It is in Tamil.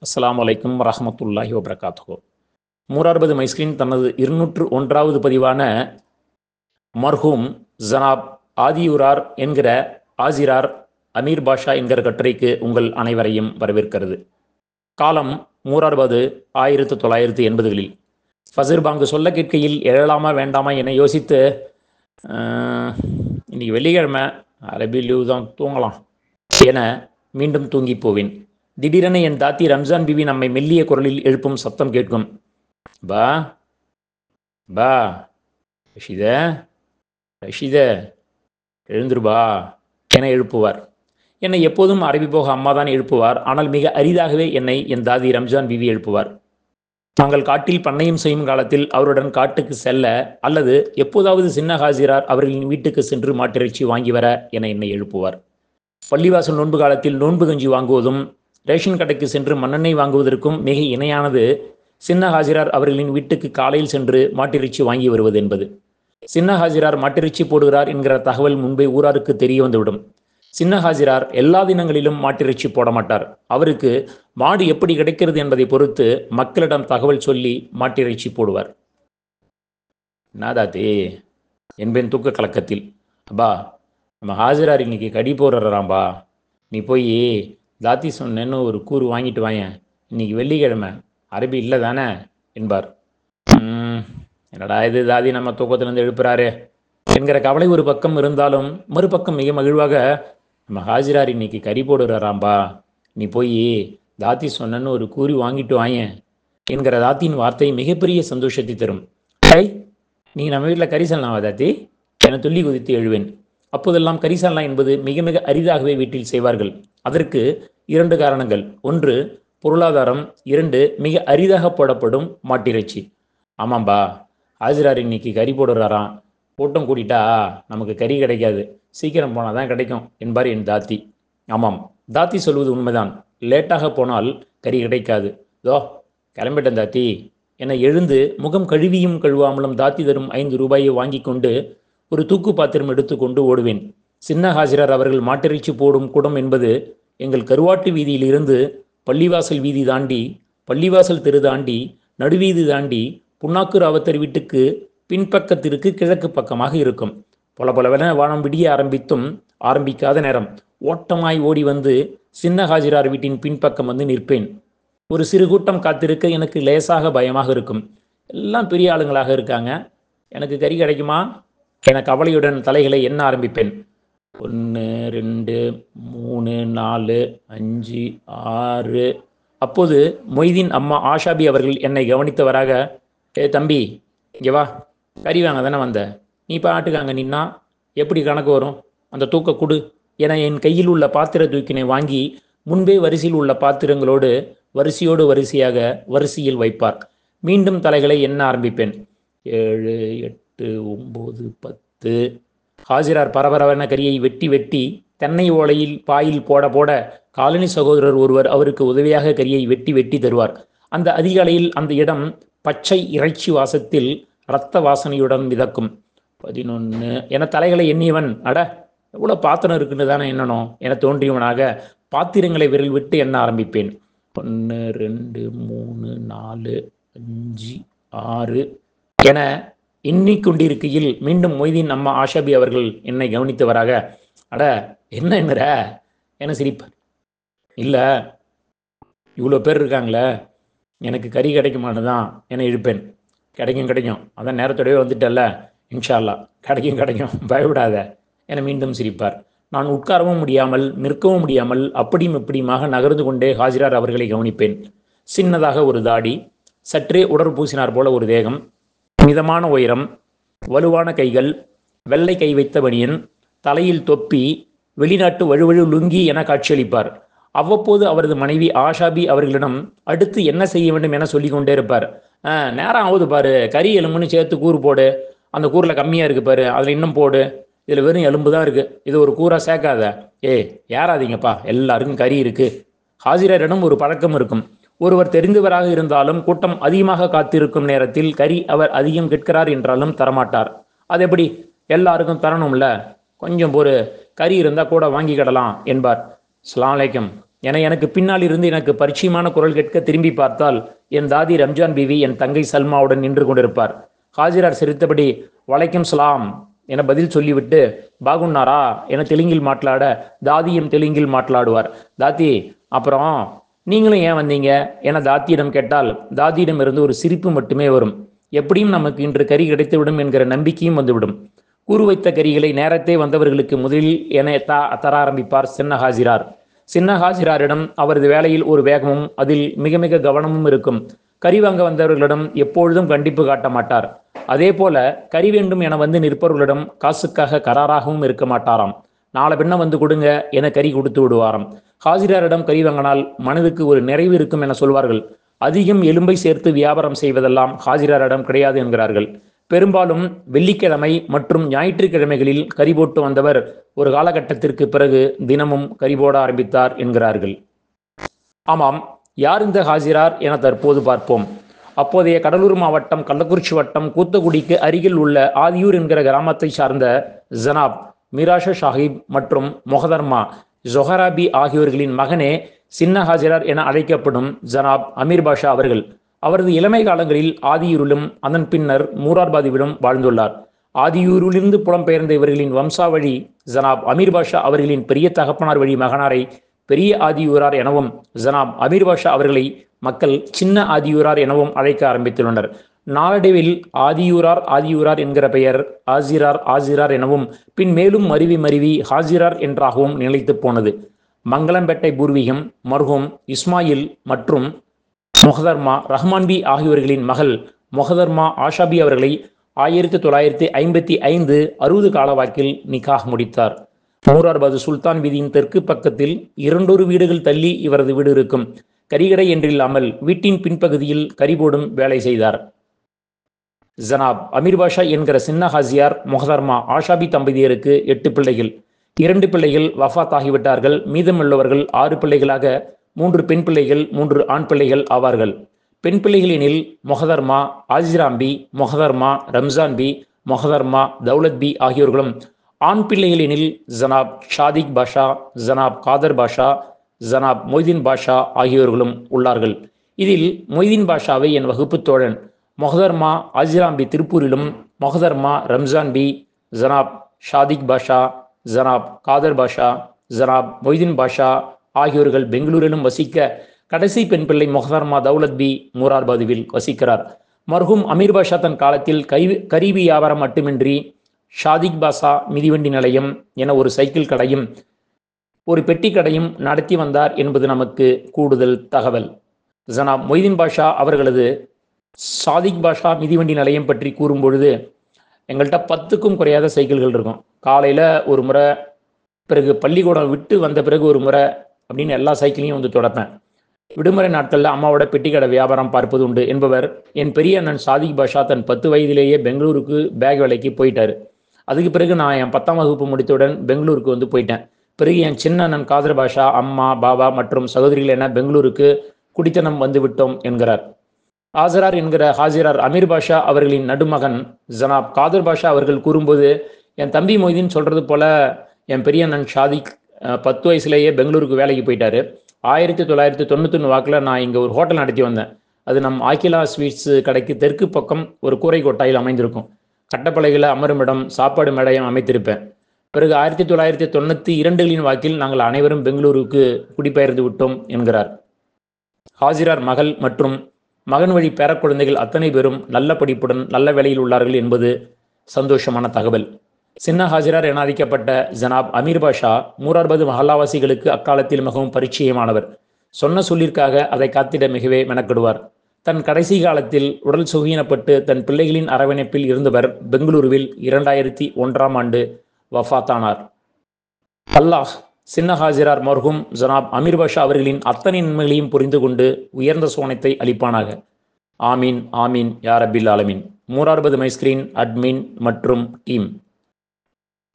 அஸ்ஸலாமு அலைக்கும் வரஹமத்துல்லாஹி வபரகாத்துஹு மூரார்பது மைஸ்கிரீன் தனது இருநூற்று ஒன்றாவது பதிவான மர்ஹூம் ஜனாப் ஆதியூரார் என்கிற ஆசிரார் அமீர் பாஷா என்கிற கட்டுரைக்கு உங்கள் அனைவரையும் வரவேற்கிறது காலம் மூரார்பது ஆயிரத்து தொள்ளாயிரத்து எண்பதுகளில் ஃபசிர் பாங்கு சொல்ல கேட்கையில் எழலாமா வேண்டாமா என யோசித்து ஆஹ், இன்னைக்கு வெள்ளிக்கிழமை அரபி லீவ் தான் தூங்கலாம் என மீண்டும் தூங்கி போவேன் திடீரென என் தாத்தி ரம்ஜான் பிவி நம்மை மெல்லிய குரலில் எழுப்பும் சத்தம் கேட்கும் பா பா ரஷித ரஷித எழுந்துருபா என எழுப்புவார் என்னை எப்போதும் அரபி போக அம்மா தான் எழுப்புவார் ஆனால் மிக அரிதாகவே என்னை என் தாதி ரம்ஜான் பிவி எழுப்புவார் தாங்கள் காட்டில் பண்ணையம் செய்யும் காலத்தில் அவருடன் காட்டுக்கு செல்ல அல்லது எப்போதாவது சின்ன ஹாசிரார் அவர்களின் வீட்டுக்கு சென்று மாட்டிறைச்சி வாங்கி வர என என்னை எழுப்புவார் பள்ளிவாசல் நோன்பு காலத்தில் நோன்பு கஞ்சி வாங்குவதும் ரேஷன் கடைக்கு சென்று மண்ணெண்ணெய் வாங்குவதற்கும் மிக இணையானது சின்ன ஹாஜிரார் அவர்களின் வீட்டுக்கு காலையில் சென்று மாட்டிறைச்சி வாங்கி வருவது என்பது சின்ன ஹாஜிரார் மாட்டிறைச்சி போடுகிறார் என்கிற தகவல் முன்பே ஊராருக்கு தெரிய வந்துவிடும் சின்ன ஹாஜிரார் எல்லா தினங்களிலும் மாட்டிறைச்சி போட மாட்டார் அவருக்கு மாடு எப்படி கிடைக்கிறது என்பதை பொறுத்து மக்களிடம் தகவல் சொல்லி மாட்டிறைச்சி போடுவார் நாதாத்தே என்பேன் தூக்க கலக்கத்தில் அப்பா நம்ம ஹாஜிரார் இன்னைக்கு கடி போடுறாராம்பா நீ போய் தாத்தி சொன்னேன்னு ஒரு கூறு வாங்கிட்டு வாயேன் இன்னைக்கு வெள்ளிக்கிழமை அரபி இல்லை தானே என்பார் "ம், என்னடா இது தாதி நம்ம தூக்கத்திலிருந்து எழுப்புறாரு என்கிற கவலை ஒரு பக்கம் இருந்தாலும் மறுபக்கம் மிக மகிழ்வாக நம்ம ஹாஜிரார் இன்னைக்கு கறி போடுறாராம்பா நீ போய் தாத்தி சொன்னேன்னு ஒரு கூறி வாங்கிட்டு வாயேன் என்கிற தாத்தியின் வார்த்தை மிகப்பெரிய சந்தோஷத்தை தரும் ஹை நீ நம்ம வீட்டில் கறி சொல்லலாமா தாத்தி என துள்ளி குதித்து எழுவேன் அப்போதெல்லாம் கரிசாலனா என்பது மிக மிக அரிதாகவே வீட்டில் செய்வார்கள் அதற்கு இரண்டு காரணங்கள் ஒன்று பொருளாதாரம் இரண்டு மிக அரிதாக போடப்படும் மாட்டிறைச்சி ஆமாம்பா ஆஜிரார் இன்னைக்கு கறி போடுறாராம் கூட்டம் கூட்டிட்டா நமக்கு கறி கிடைக்காது சீக்கிரம் போனால் தான் கிடைக்கும் என்பார் என் தாத்தி ஆமாம் தாத்தி சொல்வது உண்மைதான் லேட்டாக போனால் கறி கிடைக்காது தோ கிளம்பிட்டேன் தாத்தி என எழுந்து முகம் கழுவியும் கழுவாமலும் தாத்தி தரும் ஐந்து ரூபாயை வாங்கி கொண்டு ஒரு தூக்கு பாத்திரம் எடுத்துக்கொண்டு ஓடுவேன் சின்ன ஹாஜிரார் அவர்கள் மாட்டிறைச்சி போடும் குடம் என்பது எங்கள் கருவாட்டு வீதியிலிருந்து பள்ளிவாசல் வீதி தாண்டி பள்ளிவாசல் தெரு தாண்டி நடுவீதி தாண்டி புண்ணாக்கு ராவத்தர் வீட்டுக்கு பின்பக்கத்திற்கு கிழக்கு பக்கமாக இருக்கும் பொல பொலவென வானம் விடிய ஆரம்பித்தும் ஆரம்பிக்காத நேரம் ஓட்டமாய் ஓடி வந்து சின்ன ஹாஜிரார் வீட்டின் பின்பக்கம் வந்து நிற்பேன் ஒரு சிறு கூட்டம் காத்திருக்க எனக்கு லேசாக பயமாக இருக்கும் எல்லாம் பெரிய ஆளுங்களாக இருக்காங்க எனக்கு கறி கிடைக்குமா என கவலையுடன் தலைகளை எண்ண ஆரம்பிப்பேன் ஒன்று ரெண்டு மூணு நாலு அஞ்சு ஆறு அப்போது மொய்தீன் அம்மா ஆஷாபி அவர்கள் என்னை கவனித்தவராக ஏ தம்பி இங்கே வா கறி வாங்க தானே வந்த நீ பாட்டுக்காங்க நின்னா எப்படி கணக்கு வரும் அந்த தூக்க கொடு என என் கையில் உள்ள பாத்திர தூக்கினை வாங்கி முன்பே வரிசையில் உள்ள பாத்திரங்களோடு வரிசையோடு வரிசையாக வரிசையில் வைப்பார் மீண்டும் தலைகளை எண்ண ஆரம்பிப்பேன் ஏழு எட்டு ஒம்பது பத்து ஹாஜிரார் பரபரவென கரியை வெட்டி வெட்டி தென்னை ஓலையில் பாயில் போட போட காலனி சகோதரர் ஒருவர் அவருக்கு உதவியாக கரியை வெட்டி வெட்டி தருவார் அந்த அதிகாலையில் அந்த இடம் பச்சை இறைச்சி வாசத்தில் இரத்த வாசனையுடன் மிதக்கும் பதினொன்று என தலைகளை எண்ணியவன் அட எவ்வளோ பாத்திரம் இருக்குன்னு தானே எண்ணணும் என தோன்றியவனாக பாத்திரங்களை விரல் விட்டு எண்ண ஆரம்பிப்பேன் ஒன்று ரெண்டு மூணு நாலு அஞ்சு ஆறு என எண்ணிக்கொண்டிருக்கையில் மீண்டும் மொய்தீன் அம்மா ஆஷாபி அவர்கள் என்னை கவனித்தவராக அட என்ன என்னற என சிரிப்பார் இல்லை இவ்வளோ பேர் இருக்காங்களே எனக்கு கறி கிடைக்குமான்னு தான் என இழுப்பேன் கிடைக்கும் கிடைக்கும் அதான் நேரத்தோடவே வந்துட்டல்ல இன்ஷா அல்லாஹ் கிடைக்கும் கிடைக்கும் பயப்படாத என மீண்டும் சிரிப்பார் நான் உட்காரவும் முடியாமல் நிற்கவும் முடியாமல் அப்படியும் இப்படியுமாக நகர்ந்து கொண்டே ஹாஜிரார் அவர்களை கவனிப்பேன் சின்னதாக ஒரு தாடி சற்றே உடற் பூசினார் போல ஒரு தேகம் மிதமான உயரம் வலுவான கைகள் வெள்ளை கை வைத்த பனியன் தலையில் தொப்பி வெளிநாட்டு வழுவழு லுங்கி என காட்சியளிப்பார் அவ்வப்போது அவரது மனைவி ஆஷாபி அவர்களிடம் அடுத்து என்ன செய்ய வேண்டும் என சொல்லிக் கொண்டே இருப்பார் "ஆ, நேரம் ஆகுது பாரு கறி எலும்புன்னு சேர்த்து கூறு போடு அந்த கூரில் கம்மியாக இருக்கு பாரு அதில் இன்னும் போடு இதில் வெறும் எலும்பு தான் இருக்கு இது ஒரு கூரா சேர்க்காத ஏய் ஏறாதீங்கப்பா எல்லாருக்கும் கறி இருக்கு ஹாஜிரரிடம் ஒரு பழக்கம் இருக்கும் ஒருவர் தெரிந்தவராக இருந்தாலும் கூட்டம் அதிகமாக காத்திருக்கும் நேரத்தில் கறி அவர் அதிகம் கேட்கிறார் என்றாலும் தரமாட்டார் அது எப்படி எல்லாருக்கும் தரணும்ல கொஞ்சம் ஒரு கறி இருந்தால் கூட வாங்கிக்கிடலாம் என்பார் "அஸ்ஸலாமு அலைக்கும் என எனக்கு பின்னால் இருந்து எனக்கு பரிச்சயமான குரல் கேட்க திரும்பி பார்த்தால் என் தாதி ரம்ஜான் பிவி என் தங்கை சல்மாவுடன் நின்று கொண்டிருப்பார் ஹாஜிரார் சிரித்தபடி வலைக்கம் சலாம் என பதில் சொல்லிவிட்டு பாகுன்னாரா என தெலுங்கில் மாట్లాட தாதியும் தெலுங்கில் மாట్లాடுவார் தாத்தி அப்புறம் நீங்களும் ஏன் வந்தீங்க என தாத்தியிடம் கேட்டால் தாத்தியிடம் இருந்து ஒரு சிரிப்பு மட்டுமே வரும் எப்படியும் நமக்கு இன்று கறி கிடைத்துவிடும் என்கிற நம்பிக்கையும் வந்துவிடும் கூறு வைத்த கறிகளை நேரத்தே வந்தவர்களுக்கு முதலில் என த தர ஆரம்பிப்பார் சின்ன ஹாஜிரார் சின்ன ஹாஜிராரிடம் அவரது வேலையில் ஒரு வேகமும் அதில் மிக மிக கவனமும் இருக்கும் கறி வாங்க வந்தவர்களிடம் எப்பொழுதும் கண்டிப்பு காட்ட மாட்டார் அதே போல கறி வேண்டும் என வந்து நிற்பவர்களிடம் காசுக்காக கராராகவும் இருக்க மாட்டாராம் நாளை பின்ன வந்து கொடுங்க என கறி கொடுத்து விடுவாராம் ஹாஜிராரிடம் கறி வாங்கினால் மனதுக்கு ஒரு நிறைவு இருக்கும் என சொல்வார்கள் அதிகம் எலும்பை சேர்த்து வியாபாரம் செய்வதெல்லாம் ஹாஜிராரிடம் கிடையாது என்கிறார்கள் பெரும்பாலும் வெள்ளிக்கிழமை மற்றும் ஞாயிற்றுக்கிழமைகளில் கறி போட்டு வந்தவர் ஒரு காலகட்டத்திற்கு பிறகு தினமும் கறி போட ஆரம்பித்தார் என்கிறார்கள் ஆமாம் யார் இந்த ஹாஜிரார் என தற்போது பார்ப்போம் அப்போதைய கடலூர் மாவட்டம் கள்ளக்குறிச்சி வட்டம் கூத்தக்குடிக்கு அருகில் உள்ள ஆதியூர் என்கிற கிராமத்தை சார்ந்த ஜனாப் மிராஷ ஷாஹிப் மற்றும் மொஹதர்மா ஜொஹராபி ஆகியோர்களின் மகனே சின்ன ஹாஜிரார் என அழைக்கப்படும் ஜனாப் அமீர் பாஷா அவர்கள் அவரது இளமை காலங்களில் ஆதியூரிலும் அதன் பின்னர் மூரார்பாதிவிலும் வாழ்ந்துள்ளார் ஆதியூரிலிருந்து புலம்பெயர்ந்த இவர்களின் வம்சாவழி ஜனாப் அமீர் பாஷா அவர்களின் பெரிய தகப்பனார் வழி மகனாரை பெரிய ஆதியூரார் எனவும் ஜனாப் அமீர் பாஷா அவர்களை மக்கள் சின்ன ஆதியூரார் எனவும் அழைக்க ஆரம்பித்துள்ளனர் நாளடைவில் ஆதியூரார் ஆதியூரார் என்கிற பெயர் ஆசிரார் ஆசிரார் எனவும் பின் மேலும் மருவி மருவி ஹாஜிரார் என்றாகவும் நிலைத்து போனது மங்களம்பேட்டை பூர்வீகம் மர்ஹூம் இஸ்மாயில் மற்றும் மொஹதர்மா ரஹ்மான்பி ஆகியோர்களின் மகள் மொஹதர்மா ஆஷாபி அவர்களை ஆயிரத்தி தொள்ளாயிரத்தி ஐம்பத்தி ஐந்து அறுபது காலவாக்கில் நிக்காஹ் முடித்தார் மூரார்பாது சுல்தான் வீதியின் தெற்கு பக்கத்தில் இரண்டொரு வீடுகள் தள்ளி இவரது வீடு இருக்கும் கரிகடை என்றில்லாமல் வீட்டின் பின்பகுதியில் கரிபோடும் வேலை செய்தார் ஜனாப் அமீர் பாஷா என்கிற சின்ன ஹாசியார் மொஹதர்மா ஆஷாபி தம்பதியருக்கு எட்டு பிள்ளைகள் இரண்டு பிள்ளைகள் வஃபாத் ஆகிவிட்டார்கள் மீதமுள்ளவர்கள் ஆறு பிள்ளைகளாக மூன்று பெண் பிள்ளைகள் மூன்று ஆண் பிள்ளைகள் ஆவார்கள் பெண் பிள்ளைகள் எனில் மொஹதர்மா ஆஜிராம்பி மொஹதர்மா ரம்ஜான்பி மொஹதர்மா தௌலத் பி ஆகியோர்களும் ஆண் பிள்ளைகள் எனில் ஜனாப் ஷாதிக் பாஷா ஜனாப் காதர் பாஷா ஜனாப் மொய்தீன் பாஷா ஆகியோர்களும் உள்ளார்கள் இதில் மொய்தீன் பாஷாவை என் வகுப்பு தோழன் மொஹதர்மா ஆஜிராம்பி திருப்பூரிலும் மொஹதர்மா ரம்ஜான் பி ஜனாப் ஷாதிக் பாஷா ஜனாப் காதர் பாஷா ஜனாப் மொய்தீன் பாஷா ஆகியோர்கள் பெங்களூரிலும் வசிக்க கடைசி பெண் பிள்ளை மொஹதர்மா தௌலத் பி மூரார்பாதுவில் வசிக்கிறார் மர்ஹூம் அமீர் பாஷா தன் காலத்தில் கை கரி வியாபாரம் மட்டுமின்றி ஷாதிக் பாஷா மிதிவண்டி நிலையம் என ஒரு சைக்கிள் கடையும் ஒரு பெட்டி கடையும் நடத்தி வந்தார் என்பது நமக்கு கூடுதல் தகவல் ஜனாப் மொய்தீன் பாஷா அவர்களது சாதிக் பாஷா மிதிவண்டி நிலையம் பற்றி கூறும்பொழுது எங்கள்கிட்ட பத்துக்கும் குறையாத சைக்கிள்கள் இருக்கும் காலையில் ஒரு முறை பிறகு பள்ளிக்கூடம் விட்டு வந்த பிறகு ஒரு முறை அப்படின்னு எல்லா சைக்கிளையும் வந்து தொடப்பேன் விடுமுறை நாட்களில் அம்மாவோட பெட்டிக்கடை வியாபாரம் பார்ப்பது உண்டு என்பவர் என் பெரிய அண்ணன் சாதிக் பாஷா தன் பத்து வயதிலேயே பெங்களூருக்கு பேக் வேலைக்கு போயிட்டார் அதுக்கு பிறகு நான் என் பத்தாம் வகுப்பு முடித்தவுடன் பெங்களூருக்கு வந்து போயிட்டேன் பிறகு என் சின்ன அண்ணன் காதர் பாஷா அம்மா பாபா மற்றும் சகோதரிகள் என பெங்களூருக்கு குடித்தனம் வந்து விட்டோம் என்கிறார் ஆசரார் என்கிற ஹாஜிரார் அமீர் பாஷா அவர்களின் நடுமகன் ஜனாப் காதர் பாஷா அவர்கள் கூறும்போது என் தம்பி மொய்தீன் சொல்றது போல என் பெரிய அண்ணன் ஷாதிக் அஹ், பத்து வயசுலேயே பெங்களூருக்கு வேலைக்கு போயிட்டாரு ஆயிரத்தி தொள்ளாயிரத்தி தொண்ணூத்தொன்று வாக்கில் நான் இங்கே ஒரு ஹோட்டல் நடத்தி வந்தேன் அது நம் ஆக்கிலா ஸ்வீட்ஸ் கடைக்கு தெற்கு பக்கம் ஒரு கூரை கொட்டாயில் அமைந்திருக்கும் கட்டப்பலகையில் அமரும் இடம் சாப்பாடு மேடையம் அமைத்திருப்பேன் பிறகு ஆயிரத்தி தொள்ளாயிரத்தி தொண்ணூற்றி இரண்டுகளின் வாக்கில் நாங்கள் அனைவரும் பெங்களூருக்கு குடிபெயர்ந்து விட்டோம் என்கிறார் ஹாஜிரார் மகள் மற்றும் மகன் வழி பேரக்குழந்தைகள் அத்தனை பேரும் நல்ல படிப்புடன் நல்ல வேலையில் உள்ளார்கள் என்பது சந்தோஷமான தகவல் சின்ன ஹாஜிரார் என அழைக்கப்பட்ட ஜனாப் அமீர் பாஷா மூரார்பது மஹல்லாவாசிகளுக்கு அக்காலத்தில் மிகவும் பரிச்சயமானவர் சொன்ன சொல்லிற்காக அதை காத்திட மிகவே மெனக்கிடுவார் தன் கடைசி காலத்தில் உடல் சுகீனப்பட்டு தன் பிள்ளைகளின் அரவணைப்பில் இருந்தவர் பெங்களூருவில் இரண்டாயிரத்தி ஒன்றாம் ஆண்டு வஃபாத்தானார் அல்லாஹ் சின்ன ஹாஜிரார் மர்ஹூம் ஜனாப் அமீர் பாஷா அவர்களின் அத்தனை நன்மைகளையும் புரிந்து கொண்டு உயர்ந்த சோனத்தை அளிப்பானாக ஆமீன் ஆமீன் யா ரபில் ஆலமீன் மூரார்பது மைஸ்கிரீன் அட்மின் மற்றும் டீம்